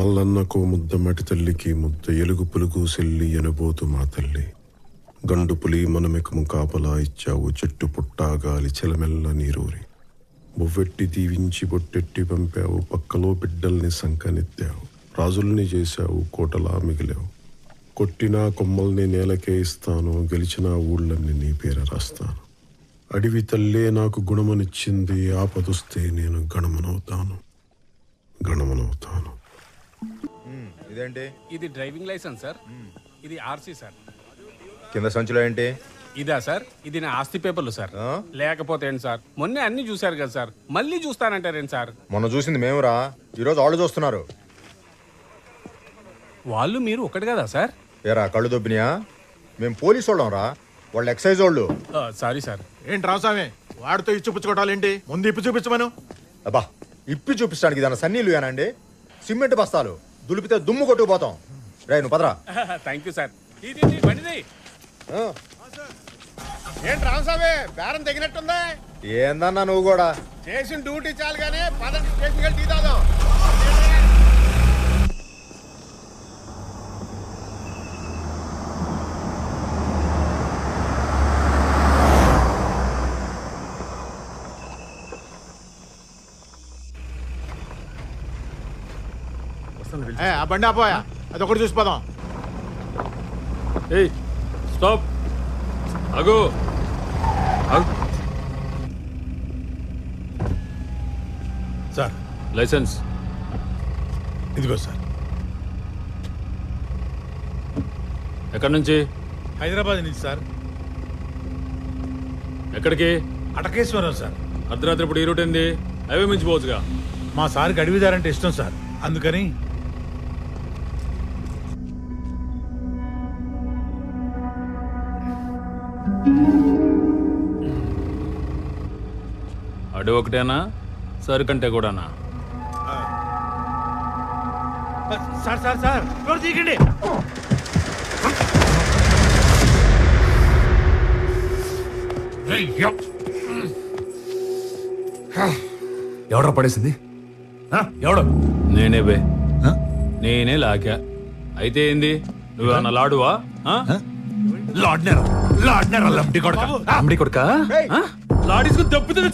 మల్లన్నకు ముద్ద మటి తల్లికి ముద్ద ఎలుగు పులుగు సెల్లి ఎనబోతు మా తల్లి గండు పులి మనమెకము కాపలా ఇచ్చావు చెట్టు పుట్టా గాలి చెలమెల్ల నీరూరి బొవ్వెట్టి దీవించి బొట్టెట్టి పంపావు పక్కలో బిడ్డల్ని సంకనెత్తావు రాజుల్ని చేశావు కోటలా మిగిలావు కొట్టినా కొమ్మల్ని నేలకే ఇస్తాను గెలిచిన ఊళ్ళన్ని నీ పేర రాస్తాను అడవి తల్లే నాకు గుణమనిచ్చింది ఆపదొస్తే నేను గణమనవుతాను గణమనవుతాను ఇదేంటి ఇది డ్రైవింగ్ లైసెన్స్ సార్ ఇది ఆర్సీ సార్ కింద సంచిలో ఏంటి ఇదా సార్ ఇది నా ఆస్తి పేపర్లు సార్ ఆ? లేకపోతే ఏంటి సార్ మొన్నే అన్ని చూశారు కదా సార్ మళ్ళీ చూస్తానంటారేంటి సార్ మొన్న చూసింది మేమురా ఈరోజు వాళ్ళు చూస్తున్నారు వాళ్ళు మీరు ఒకటి కదా సార్ ఏరా కళ్ళు దొబ్బినాయా మేము పోలీసు వాళ్ళం రా వాళ్ళు ఎక్సైజ్ వాళ్ళు సారీ సార్ ఏంటి రామస్వామి వాడితో ఇచ్చి పుచ్చుకోవటాలేంటి ముందు ఇప్పి చూపించమను అబ్బా ఇప్పి చూపించడానికి దాని సన్నీలు ఏనండి సిమెంట్ బస్తాలు దులిపితే దుమ్ము కొట్టుకుపోతాం రే నువ్వు పదరా థ్యాంక్ యూ సార్ ఇది, ఇది, బండిది. ఆ, ఏంటి రామస్వామి బేరం తగినట్టుందా ఏందన్నా నువ్వు కూడా చేసిన డ్యూటీ చాలు కానీ పదండి స్టేషన్కి వెళ్ళి టీ తాగుదాం ఏ, ఆ బండి ఆపోయా అది ఒకటి చూసిపోదాం ఏయ్ స్టాప్ అగు సార్ లైసెన్స్ ఇదిగో సార్ ఎక్కడి నుంచి హైదరాబాద్ నుంచి సార్ ఎక్కడికి అటకేశ్వరం సార్ అర్ధరాత్రి ఇప్పుడు ఈ రూట్ ఏంది హైవే మించి పోవచ్చుగా మా సార్కి అడవిదారంటే ఇష్టం సార్ అందుకని అడు ఒకటేనా సరుకంటే కూడానా సార్ సార్ సార్ డోర్ తీయకండి ఎవడ్రా పడేసింది ఆ? ఎవడు నేనే బే ఆ? నేనే లాకా అయితే ఏంది నువ్వేమన్నా లాడువా ఆ? లాడ్నేరా లాడ్నేరా లంబడి కొడక లంబడి కొడక ఆ? లాడీసుకుని దెబ్బ తెచ్చు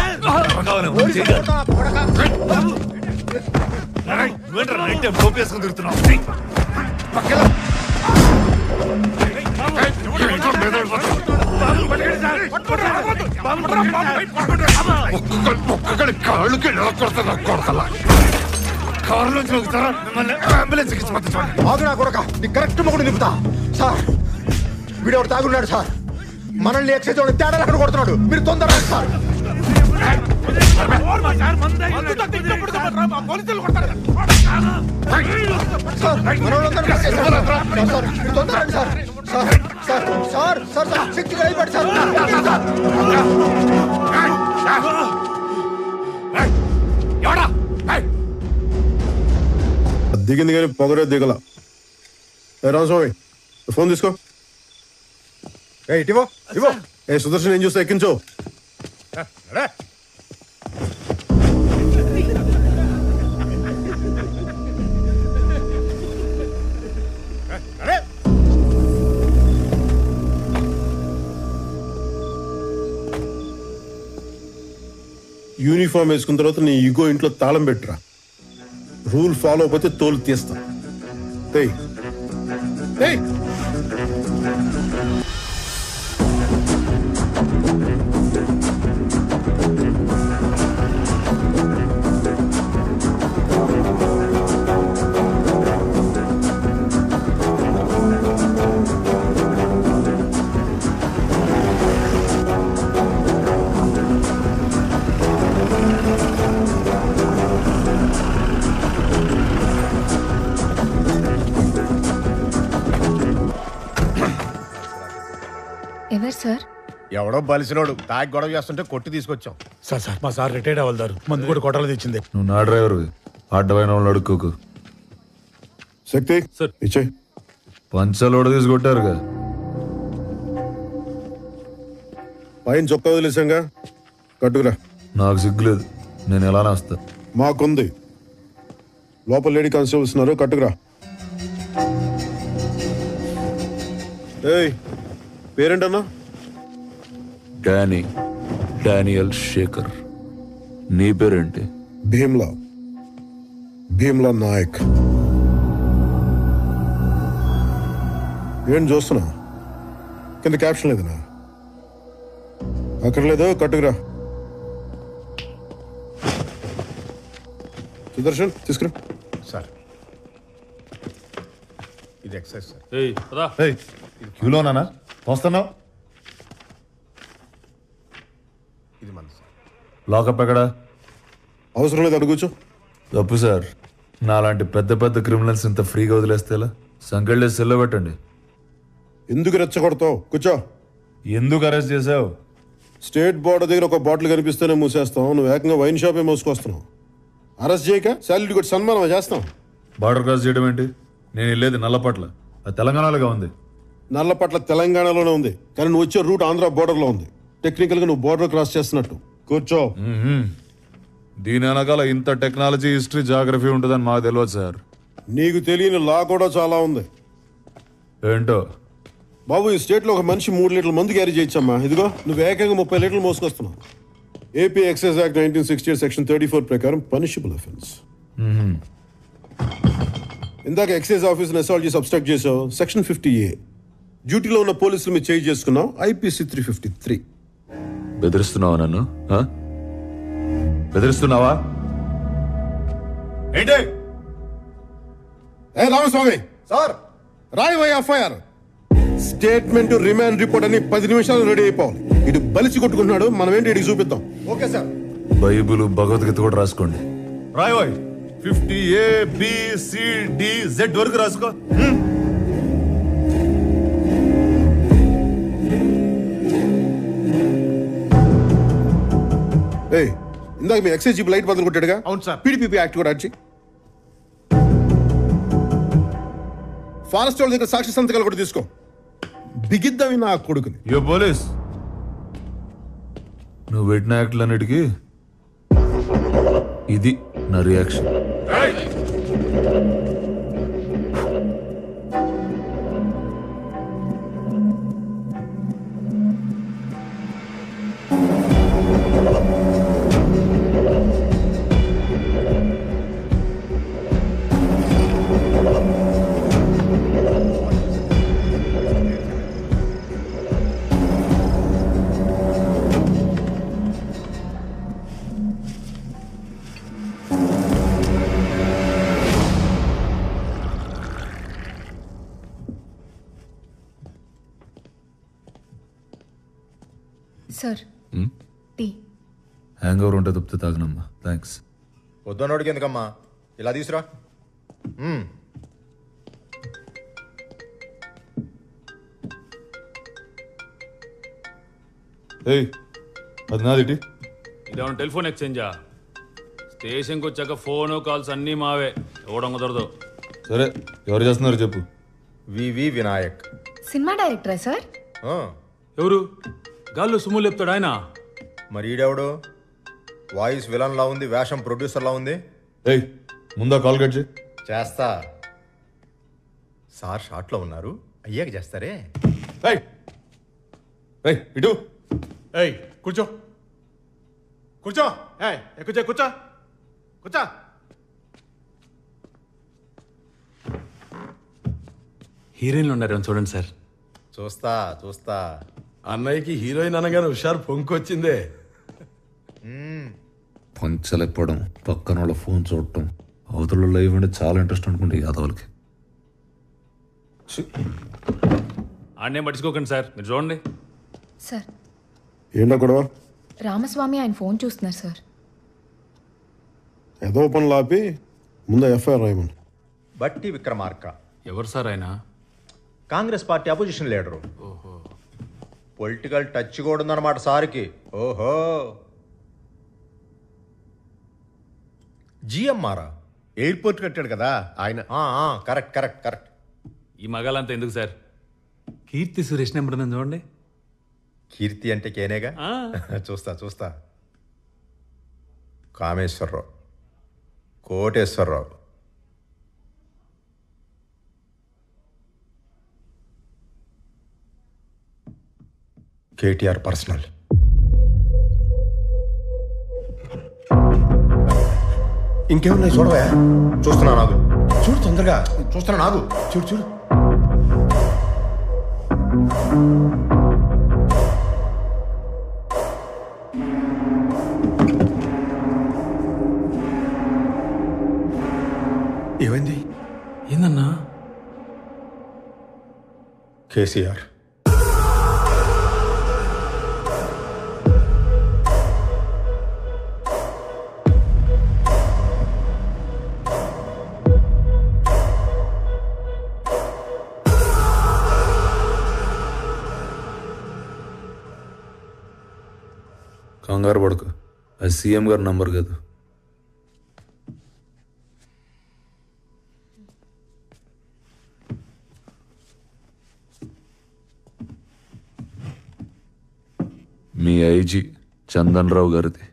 ఒక్కొక్కడి కాళ్ళకి కొడతా కొడతలా కారులోంచి నొక్కుతారా మిమ్మల్ని అంబులెన్స్ ఎక్కించి పంపించండి ఆగు నా కొడక నీ కరెక్ట్ మొగుడు నింపుతా సార్ వీడు ఒకటి తాగున్నాడు సార్ మనల్ని ఎక్సైజ్ వాడు తేడా అక్కడ కొడుతున్నాడు మీరు తొందరగా రండి సార్ సార్ మనోళ్ళందరూ పట్టేశారు. సార్, సార్, మీరు తొందరగా రండి sir sir sir sir sir sir శక్తిగా అయిపోయాడు సార్ సార్ ఎవడా దిగింది కానీ పొగరే దిగల ఏ రామస్వామి ఫోన్ తీసుకో ఏ ఇటివో ఇవో ఏ సుదర్శన్ ఏం చూస్తే ఎక్కించు యూనిఫామ్ వేసుకున్న తర్వాత నీ ఈగో ఇంట్లో తాళం పెట్టురా రూల్ ఫాలో అయిపోతే తోలు తీస్తా ఏయ్ ఏయ్ ఎవరు సార్ ఎవడో బలిసినోడు తాగి గొడవ చేస్తుంటే కొట్టి తీసుకొచ్చాం సార్ సార్ మా సార్ రిటైర్డ్ అవ్వదారు మందు కూడా కొట్టాలి తెచ్చింది నువ్వు నా డ్రైవర్ అడ్డమైన వాళ్ళు అడుక్కోకు శక్తి సార్. ఇచ్చే పంచలోడ తీసుకొట్టారుగా పైన చొక్కా వదిలేసాంగా కట్టుకురా నాకు సిగ్గులేదు నేను ఎలా వస్తా మాకుంది లోపల లేడీ కానిస్టేబుల్స్ ఉన్నారు కట్టుకురా ఏయ్ పేరేంటన్నా డానీ డానియల్ శేఖర్ నీ పేరేంటి భీమ్లా భీమ్లా నాయక్ ఏం చూస్తున్నా కింద క్యాప్షన్ లేదనా అక్కడ లేదు కట్టుకురా సుదర్శన్ తీసుకురా సార్ ఇది ఎక్సైజ్ సార్ ఏయ్ పదా ఏయ్ క్యూలోనా వస్తున్నావు ఇది మన సార్ లాకప్ ఎక్కడ అవసరం లేదు అడుగుచు తప్పు సార్ నాలాంటి పెద్ద పెద్ద క్రిమినల్స్ ఇంత ఫ్రీగా వదిలేస్తే ఎలా సంకెళ్ళే సెల్లో పెట్టండి ఎందుకు రెచ్చగొడతావు కూర్చో ఎందుకు అరెస్ట్ చేసావు స్టేట్ బోర్డర్ దగ్గర ఒక బాటిల్ కనిపిస్తేనే మూసేస్తాం నువ్వు ఏకంగా వైన్ షాపే మోసుకొస్తున్నావు అరెస్ట్ చేయక శాలరీ కూడా సన్మానం చేస్తాం బార్డర్ క్రాస్ చేయడం ఏంటి నేను వెళ్ళేది నల్లపట్ల అది తెలంగాణలోగా ఉంది నల్లపట్ల తెలంగాణలోనే ఉంది కానీ నువ్వు వచ్చే రూట్ ఆంధ్ర బోర్డర్లో ఉంది టెక్నికల్గా నువ్వు బోర్డర్ క్రాస్ చేస్తున్నట్టు కూర్చో దీని వెనకాల ఇంత టెక్నాలజీ హిస్టరీ జాగ్రఫీ ఉంటుందని మాకు తెలియదు సార్ నీకు తెలియని లా కూడా చాలా ఉంది ఏంటో బాబు ఈ స్టేట్లో ఒక మనిషి మూడు లీటర్ల మందు క్యారీ చేయొచ్చమ్మా ఇదిగో నువ్వు ఏకంగా ముప్పై లీటర్లు మోసుకొస్తున్నావు AP excise act nineteen sixty eight section thirty four ప్రకారం పనిషబుల్ అఫెన్స్ ఇందాక ఎక్సైజ్ ఆఫీస్ని అసాల్ట్ చేసి అబ్స్ట్రాక్ట్ చేసావు సెక్షన్ ఫిఫ్టీ ఏ డ్యూటీలో ఉన్న పోలీసులు మీరు చేంజ్ చేసుకున్నావు ఐపీసీ త్రీ ఫిఫ్టీ త్రీ బెదిరిస్తున్నావా నన్ను ఆ? బెదిరిస్తున్నావా ఏంటి ఏ రామస్వామి సార్ రాయవయ్య ఎఫ్ఐఆర్ స్టేట్మెంట్ రిమాండ్ రిపోర్ట్ అని పది నిమిషాలు రెడీ అయిపోవాలి ఇటు బలిసి కొట్టుకుంటున్నాడు మనం ఏంటి ఇటు చూపిద్దాం ఓకే సార్ బైబుల్ భగవద్గీత కూడా రాసుకోండి రాయవాయ్ fifty A B C D Z వరకు రాసుకో ఏ ఇందాక మీ ఎక్సైజ్ జీప్ లైట్ బదులు కొట్టాడుగా అవును సార్. పీడీపీ యాక్ట్ కూడా వచ్చి ఫారెస్ట్ వాళ్ళ దగ్గర సాక్షి సంతకాలు కూడా తీసుకో బిగిద్దామి నా కొడుకుని యో పోలీస్ నువ్వు పెట్టిన యాక్ట్లన్నిటికీ ఇది నా రియాక్షన్ సార్ టీ హ్యాంగ్ ఓవర్ ఉంటే తప్పితే తాగనమ్మా థ్యాంక్స్ పొద్దున్నోడికి ఎందుకమ్మా ఇలా తీసురా మ్మ్. ఏయ్ అది నాదిటి ఇదేమన్నా టెలిఫోన్ ఎక్స్చేంజా స్టేషన్కి వచ్చాక ఫోన్ కాల్స్ అన్నీ మావే ఇవ్వడం కుదరదు సరే ఎవరు చేస్తున్నారు చెప్పు వివి వినాయక్ సినిమా డైరెక్టరా సార్ ఆ, ఎవరు గాల్లో సుమ్ము లేపుతాడు ఆయన మరి ఈడెవడు వాయిస్ విలన్ లా ఉంది వేషం ప్రొడ్యూసర్ లా ఉంది ఏయ్ ముందా కాల్ కట్ చేయి చేస్తా సార్ షార్ట్లో ఉన్నారు అయ్యాక చేస్తారే ఏయ్ ఏయ్ ఇటు ఏయ్ కూర్చో కూర్చో ఏయ్ ఎక్కుచే కూర్చో కూర్చో హీరోయిన్లు ఉన్నారు చూడండి సార్ చూస్తా చూస్తా అన్నయ్యకి హీరోయిన్ అనగానే హుషారు పొంకొచ్చిందే పంచలేకపోవడం పక్కన వాళ్ళ ఫోన్ చూడటం అవతల లైవ్ అంటే చాలా ఇంట్రెస్ట్ అనుకుంటే యాదవులకి ఆడనేం పట్టించుకోకండి సార్ మీరు చూడండి సార్ ఏంటో గొడవ రామస్వామి ఆయన ఫోన్ చూస్తున్నారు సార్ ఏదో పనులు ఆపి ముందు ఎఫ్ఐఆర్ రాయమని బట్టి విక్రమార్క ఎవరు సార్ ఆయన Congress party opposition leader political touch కూడా ఉందన్నమాట సార్కి ఓహో జిఎంఆరా ఎయిర్పోర్ట్ కట్టాడు కదా ఆయన కరెక్ట్ కరెక్ట్ కరెక్ట్ ఈ మగాలంతా ఎందుకు సార్ కీర్తి సురేష్ నెంబర్ ఉందని చూడండి కీర్తి అంటే కేనేగా ఆ. చూస్తా చూస్తా కామేశ్వరరావు కోటేశ్వరరావు కేటీఆర్ పర్సనల్ ఇంకేమున్నాయి చూడవా చూస్తున్నా నాగు చూడు తొందరగా చూస్తున్నా నాగు చూడు చూడు ఏమైంది ఏందన్నా కేసీఆర్ కంగారు పడకు అది సీఎం గారి నంబర్ కదా మీ ఐజీ చందన్ రావు గారిది